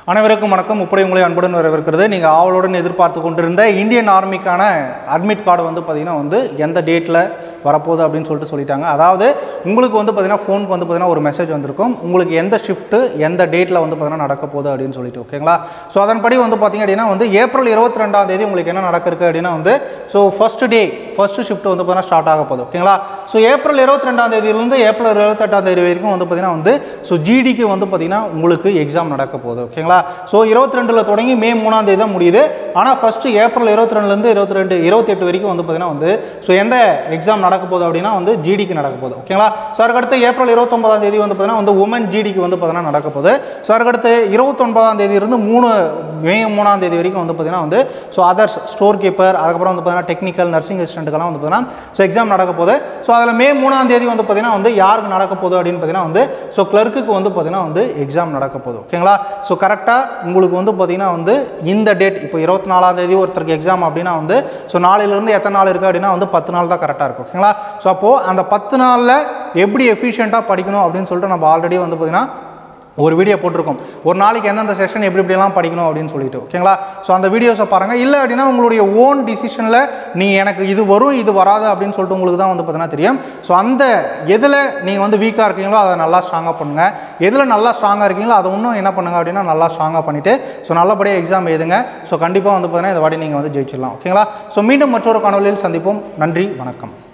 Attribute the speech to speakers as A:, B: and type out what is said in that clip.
A: அனைவருக்கும் வணக்கம் இப்படி உங்களை அன்புடன் வரவேற்கிறது நீங்கள் ஆவலுடன் எதிர்பார்த்து கொண்டிருந்த இந்தியன் ஆர்மிக்கான அட்மிட் கார்டு வந்து பார்த்தீங்கன்னா வந்து எந்த டேட்டில் வரப்போகுது அப்படின்னு சொல்லிட்டு சொல்லிட்டாங்க அதாவது உங்களுக்கு வந்து பார்த்தீங்கன்னா ஃபோனுக்கு வந்து பார்த்தீங்கன்னா ஒரு மெசேஜ் வந்திருக்கும் உங்களுக்கு எந்த ஷிஃப்ட்டு எந்த டேட்டில் வந்து பார்த்தீங்கன்னா நடக்க போகுது அப்படின்னு சொல்லிட்டு ஓகேங்களா ஸோ அதன்படி வந்து பார்த்தீங்க அப்படின்னா வந்து ஏப்ரல் இருபத்தி ரெண்டாம் தேதி உங்களுக்கு என்ன நடக்க இருக்கு அப்படின்னா வந்து so first day first shift வந்து பார்த்தீங்கன்னா ஸ்டார்ட் ஆக போகுது ஓகேங்களா ஸோ ஏப்ரல் இருபத்தி ரெண்டாம் தேதியிலிருந்து ஏப்ரல் இருபத்தெட்டாம் தேதி வரைக்கும் வந்து பார்த்தீங்கன்னா வந்து ஸோ ஜிடிக்கு வந்து பார்த்தீங்கன்னா உங்களுக்கு எக்ஸாம் நடக்க போகுது ஓகேங்களா ஸோ இருபத்தி ரெண்டில் தொடங்கி மே மூணாம் தேதி தான் முடியுது ஆனால் ஃபஸ்ட்டு ஏப்ரல் இருபத்தி ரெண்டுலேருந்து இருபத்தி ரெண்டு இருபத்தெட்டு வரைக்கும் வந்து பார்த்தீங்கன்னா வந்து ஸோ எந்த எக்ஸாம் நடக்க போகுது அப்படின்னா வந்து ஜிடிக்கு நடக்க போகுது ஓகேங்களா ஸோ அதுக்கடுத்து ஏப்ரல் இருபத்தொன்பதாம் தேதி வந்து பார்த்தீங்கன்னா வந்து உமன் ஜிடிக்கு வந்து பார்த்தீங்கன்னா நடக்க போகுது ஸோ அதுக்கடுத்து இருபத்தொன்பதாம் தேதியிலிருந்து மூணு மே மூணாம் தேதி வரைக்கும் வந்து பார்த்தீங்கன்னா வந்து ஸோ அதர்ஸ் ஸ்டோர் கீப்பர் அதுக்கப்புறம் வந்து பார்த்தீங்கன்னா டெக்னிக்கல் நர்சிங் அசிஸ்டண்ட்டுக்கெல்லாம் வந்து பார்த்தீங்கன்னா ஸோ எக்ஸாம் நடக்க போகுது ஸோ அதில் மே மூணாம் தேதி வந்து பார்த்தீங்கன்னா வந்து யாருக்கு நடக்க போகுது அப்படின்னு பார்த்தீங்கன்னா வந்து ஸோ கிளர்க்குக்கு வந்து பார்த்தீங்கன்னா வந்து எக்ஸாம் நடக்க போகுது ஓகேங்களா ஸோ கரெக்டாக உங்களுக்கு வந்து பார்த்தீங்கன்னா வந்து இந்த டேட் இப்போ இருபத்தி நாலாம் தேதி ஒருத்தருக்கு எக்ஸாம் அப்படின்னா வந்து ஸோ நாளையிலேருந்து எத்தனை நாள் இருக்குது அப்படின்னா வந்து பத்து நாள் தான் கரெக்டாக இருக்கும் ஓகேங்களா ஸோ அப்போது அந்த பத்து நாளில் எப்படி எஃபிஷியண்ட்டாக படிக்கணும் அப்படின்னு சொல்லிட்டு நம்ம ஆல்ரெடி வந்து பார்த்தீங்கன்னா ஒரு வீடியோ போட்டிருக்கோம் ஒரு நாளைக்கு எந்தெந்த செஷன் எப்படி எப்படிலாம் படிக்கணும் அப்படின்னு சொல்லிட்டு ஓகேங்களா ஸோ அந்த வீடியோஸை பாருங்கள் இல்லை அப்படின்னா உங்களுடைய ஓன் டிசிஷனில் நீ எனக்கு இது வரும் இது வராது அப்படின்னு சொல்லிட்டு உங்களுக்கு தான் வந்து பார்த்தீங்கன்னா தெரியும் ஸோ அந்த எதில் நீங்கள் வந்து வீக்காக இருக்கீங்களோ அதை நல்லா ஸ்ட்ராங்காக பண்ணுங்கள் எதில் நல்லா ஸ்ட்ராங்காக இருக்கீங்களோ அதை இன்னும் என்ன பண்ணுங்க அப்படின்னா நல்லா ஸ்ட்ராங்காக பண்ணிவிட்டு ஸோ நல்லபடியாக எக்ஸாம் எழுதுங்க ஸோ கண்டிப்பாக வந்து பார்த்தீங்கன்னா இந்த வாட்டி நீங்கள் வந்து ஜெயிச்சிடலாம் ஓகேங்களா ஸோ மீண்டும் மற்றொரு காணொலியில் சந்திப்போம் நன்றி வணக்கம்